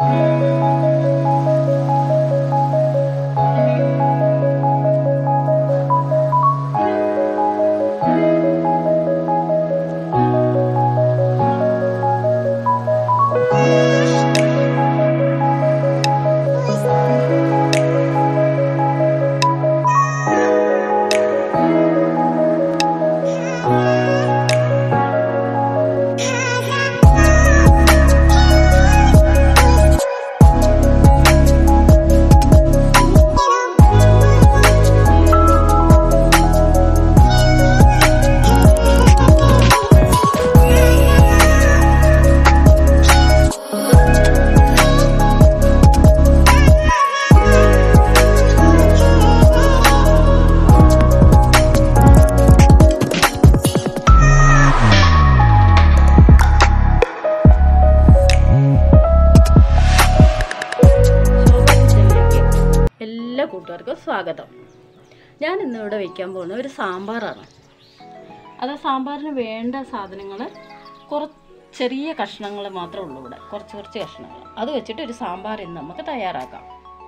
എല്ലാ കൂട്ടുകാർക്കും സ്വാഗതം ഞാൻ ഇന്നിവിടെ വയ്ക്കാൻ പോകുന്ന ഒരു സാമ്പാറാണ് അത് സാമ്പാറിന് വേണ്ട സാധനങ്ങൾ കുറച്ച് ചെറിയ കഷ്ണങ്ങൾ മാത്രമേ ഉള്ളൂ ഇവിടെ കുറച്ച് കുറച്ച് കഷ്ണങ്ങൾ അത് വെച്ചിട്ട് ഒരു സാമ്പാർ ഇന്ന് നമുക്ക് തയ്യാറാക്കാം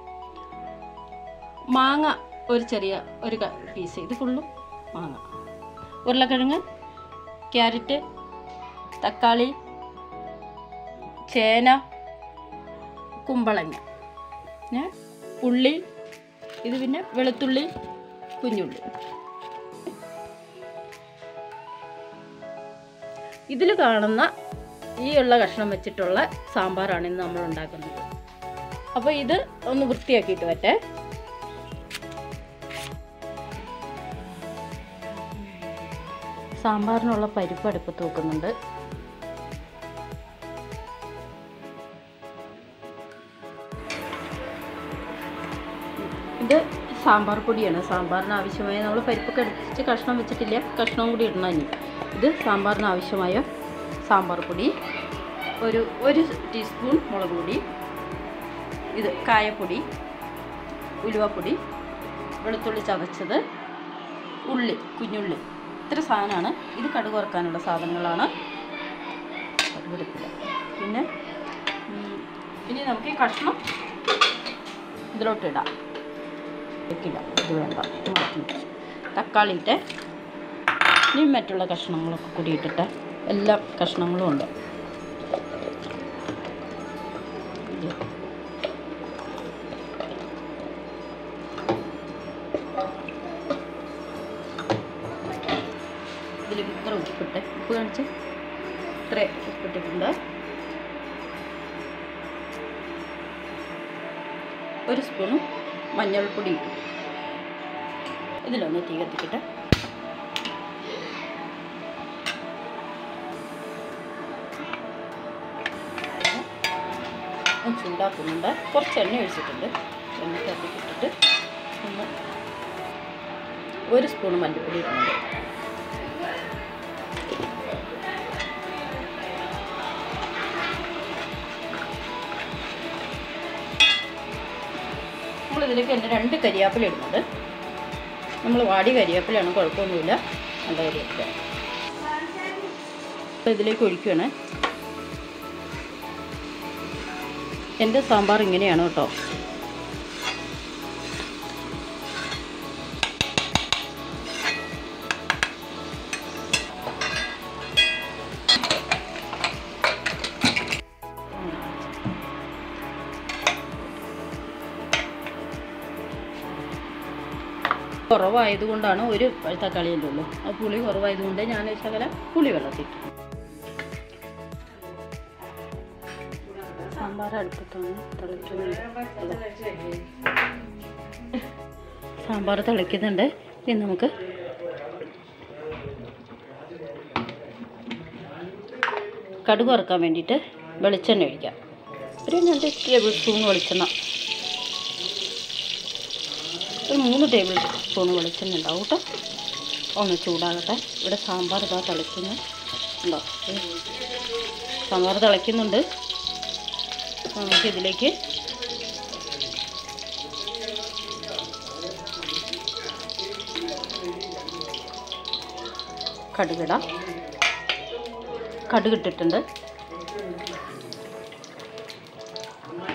മാങ്ങ ഒരു ചെറിയ ഒരു ക- പീസ് ഇത് ഫുള്ളും മാങ്ങ ഉരുളക്കിഴങ്ങ് ക്യാരറ്റ് തക്കാളി ചേന കുമ്പളങ്ങ പിന്നെ ഉള്ളി ഇത് പിന്നെ വെളുത്തുള്ളി കുഞ്ഞുള്ളി ഇതിൽ കാണുന്ന ഈ ഉള്ള കഷ്ണം വെച്ചിട്ടുള്ള സാമ്പാറാണ് ഇന്ന് നമ്മൾ ഉണ്ടാക്കുന്നത് അപ്പോൾ ഇത് ഒന്ന് വൃത്തിയാക്കിയിട്ട് പറ്റേ സാമ്പാറിനുള്ള പരിപ്പ് അടുപ്പത്ത് വെക്കുന്നുണ്ട് ഇത് സാമ്പാർ പൊടിയാണ് സാമ്പാറിന് ആവശ്യമായ നമ്മൾ പരിപ്പൊക്കെ അടിച്ച് കഷ്ണം വെച്ചിട്ടില്ല കഷ്ണവും കൂടി ഇടണം ഇനി ഇത് സാമ്പാറിന് ആവശ്യമായ സാമ്പാർ പൊടി ഒരു ഒരു ടീസ്പൂൺ മുളക് പൊടി ഇത് കായപ്പൊടി ഉലുവപ്പൊടി വെളുത്തുള്ളി ചതച്ചത് ഉള്ളി കുഞ്ഞുള്ളി ഇത്ര സാധനമാണ് ഇത് കടുക് വറുക്കാനുള്ള സാധനങ്ങളാണ് കടുകെടുക്കില്ല പിന്നെ ഉം, ഇനി നമുക്ക് ഈ കഷ്ണം ഇതിലോട്ട് ഇടാം വെക്കില്ല ഇത് വേണ്ട മാറ്റി വെച്ചു. തക്കാളി ഇട്ട് ഇനി മറ്റുള്ള കഷ്ണങ്ങളൊക്കെ കൂടി ഇട്ടിട്ട് എല്ലാ കഷ്ണങ്ങളും ഉണ്ട് ഇത്. ഇതിലേക്ക് ഇത്ര ഉപ്പിട്ട് ഉപ്പ് കാണിച്ച് ഇത്ര ഉപ്പിട്ടിട്ടുണ്ട് ഒരു സ്പൂണും മഞ്ഞൾപ്പൊടി ഇട്ടു ഇതിലൊന്ന് തീ കത്തിക്കട്ടെ ഒന്ന് ചൂടാക്കുന്നുണ്ട് കുറച്ച് എണ്ണ ഒഴിച്ചിട്ടുണ്ട് എണ്ണ കത്തിക്കിട്ടിട്ട് ഒന്ന് ഒരു സ്പൂൺ മല്ലിപ്പൊടി ഇടുന്നുണ്ട് നമ്മളിതിലേക്ക് എൻ്റെ രണ്ട് കരിയാപ്പില ഇടുന്നുണ്ട് നമ്മൾ വാടി കരിയാപ്പിലാണ് കുഴപ്പമൊന്നുമില്ല നല്ല കരിയാപ്പില അപ്പോൾ ഇതിലേക്ക് ഒഴിക്കുകയാണ് എൻ്റെ സാമ്പാർ ഇങ്ങനെയാണ് കേട്ടോ കുറവായതുകൊണ്ടാണ് ഒരു തക്കാളിയല്ലേ ഉള്ളൂ ആ പുളി കുറവായതുകൊണ്ട് ഞാൻ ശകലം പുളി വെള്ളത്തിട്ടു സാമ്പാർ അടുപ്പത്താണ് തിളയ്ക്കുന്നുണ്ട് സാമ്പാർ തിളയ്ക്കുന്നുണ്ട് ഇനി നമുക്ക് കടുക് വറുക്കാൻ വേണ്ടിയിട്ട് വെളിച്ചെണ്ണ ഒഴിക്കാം ഒരു രണ്ട് ടേബിൾ സ്പൂൺ വെളിച്ചെണ്ണ ഒരു മൂന്ന് ടേബിൾ സ്പൂൺ വെളിച്ചെണ്ണ ഉണ്ടാവും കേട്ടോ ഒന്ന് ചൂടാകട്ടെ ഇവിടെ സാമ്പാർ ഇതാ തിളയ്ക്കുന്നു ഉണ്ടോ സാമ്പാർ തിളയ്ക്കുന്നുണ്ട് നമുക്ക് ഇതിലേക്ക് കടുകിടാം കടുകിട്ടിട്ടുണ്ട്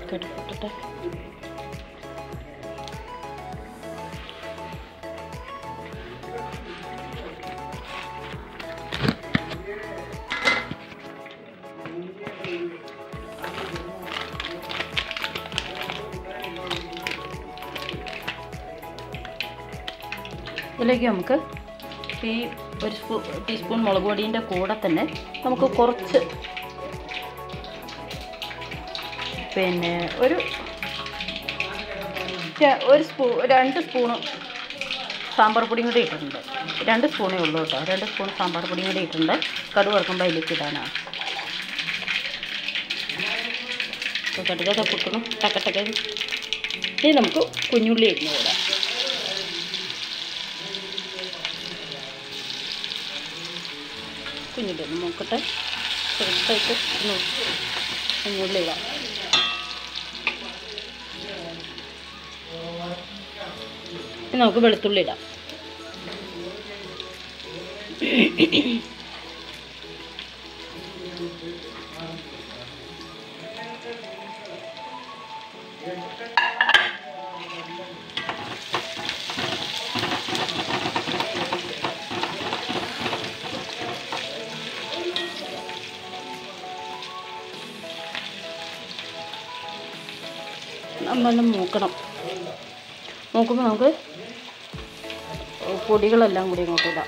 കടുപ്പിട്ടിട്ട് ഇതിലേക്ക് നമുക്ക് ഈ ഒരു സ്പൂ ടീസ്പൂൺ മുളക് പൊടീൻ്റെ കൂടെ തന്നെ നമുക്ക് കുറച്ച് പിന്നെ ഒരു ര- ഒരു സ്പൂ രണ്ട് സ്പൂണ് സാമ്പാർ പൊടിയും കൂടി ഇട്ടിട്ടുണ്ട് രണ്ട് സ്പൂണേ ഉള്ളൂ കേട്ടോ രണ്ട് സ്പൂൺ സാമ്പാർ പൊടിയും കൂടി ഇട്ടിട്ടുണ്ട് കടുക് വറുക്കുമ്പോൾ അതിലേക്ക് ഇടാനാണ് അപ്പോൾ കടുകൊക്കെ പൊട്ടണം ടക്കട്ടക്ക ഇനി നമുക്ക് കുഞ്ഞുള്ളി ഇടുന്നു കൂടാം കുഞ്ഞുള്ളി ഒന്ന് നോക്കട്ടെ ചെറുതായിട്ട് ഒന്ന് കുഞ്ഞുള്ളി ഇടാം ഇനി നമുക്ക് വെളുത്തുള്ളി ഇടാം നമ്മൾ മൂക്കണം നോക്കുമ്പോൾ നമുക്ക് പൊടികളെല്ലാം കൂടി ഇങ്ങോട്ട് ഇടാം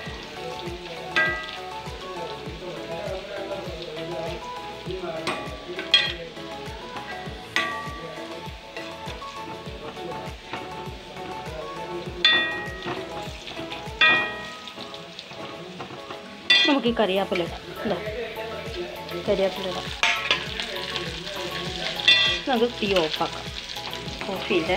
നമുക്ക് ഈ കറിവേപ്പില ഇടാം ഇതാ കറിവേപ്പില ഇടാം നമുക്ക് തീ ഓഫാക്കാം ഓഫ് ചെയ്തേ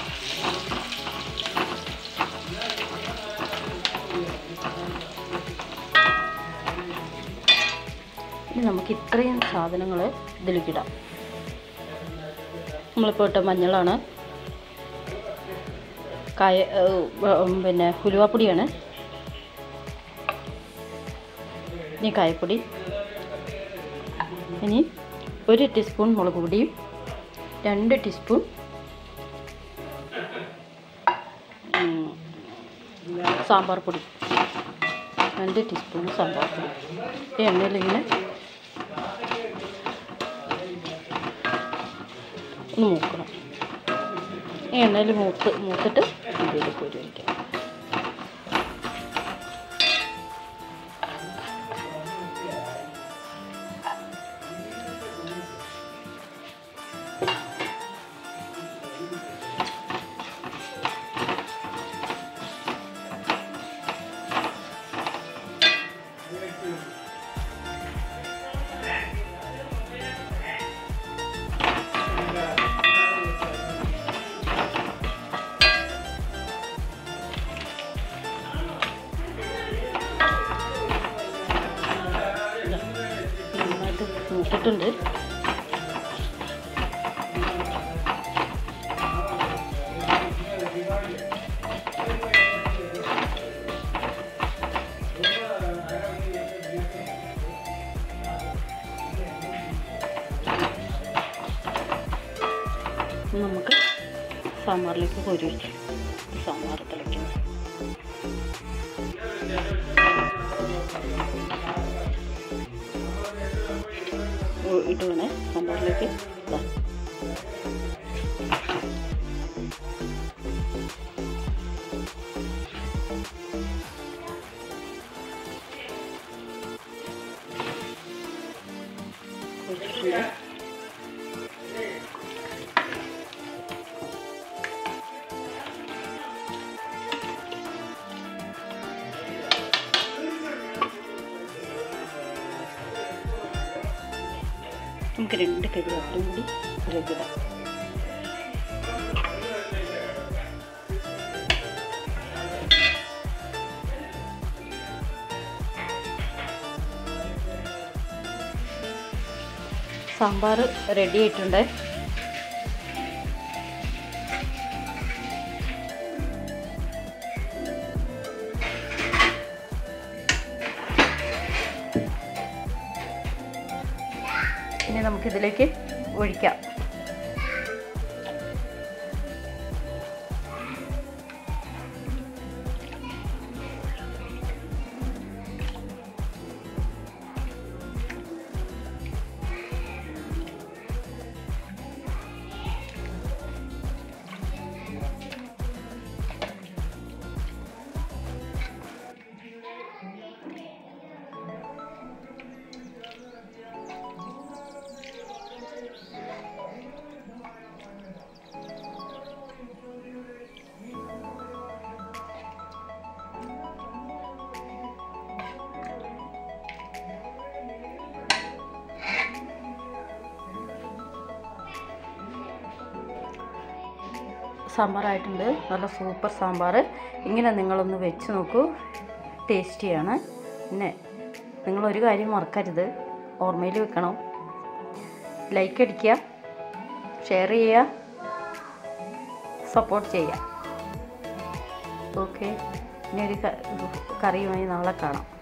ഇനി നമുക്ക് ഇത്രയും സാധനങ്ങൾ ഇതിലേക്കിടാം നമ്മളിപ്പോൾ ഇട്ട മഞ്ഞളാണ് കായ ഏഹ്, ഉം, പിന്നെ ഉലുവാപ്പൊടിയാണ് ഇനി കായപ്പൊടി ഇനി ഒരു ടീസ്പൂൺ മുളക് പൊടിയും രണ്ട് ടീസ്പൂൺ ഉം, സാമ്പാർ പൊടി രണ്ട് ടീസ്പൂൺ സാമ്പാർ പൊടി ഈ എണ്ണയിലിങ്ങനെ ഒന്ന് മൂക്കണം ഈ എണ്ണയിൽ മൂത്ത് മൂത്തിട്ട് ഇതിലേക്ക് കോരി വയ്ക്കാം നന്നായിട്ട് മൂത്തിട്ടുണ്ട് ഇനി നമുക്ക് സാമ്പാറിലേക്ക് കോരി വയ്ക്കാം സാമ്പാർ തിളയ്ക്കുന്നു ഇട്ടുവേണേ സാമ്പാറിലേക്ക് ഇതാ. ഒഴിച്ചിട്ടുണ്ട് നമുക്ക് രണ്ട് കരിവേപ്പിലും കൂടി ഇതിലേക്കിടാം സാമ്പാർ റെഡി ആയിട്ടുണ്ട് ഇനി നമുക്കിതിലേക്ക് ഒഴിക്കാം സാമ്പാറായിട്ടുണ്ട് നല്ല സൂപ്പർ സാമ്പാർ ഇങ്ങനെ നിങ്ങളൊന്ന് വെച്ച് നോക്കൂ ടേസ്റ്റിയാണ് പിന്നെ നിങ്ങളൊരു കാര്യം മറക്കരുത് ഓർമ്മയിൽ വെക്കണം ലൈക്ക് അടിക്കുക ഷെയർ ചെയ്യുക സപ്പോർട്ട് ചെയ്യുക ഓക്കെ ഇനി ഒരു ക- കറിയുമായി നാളെ കാണാം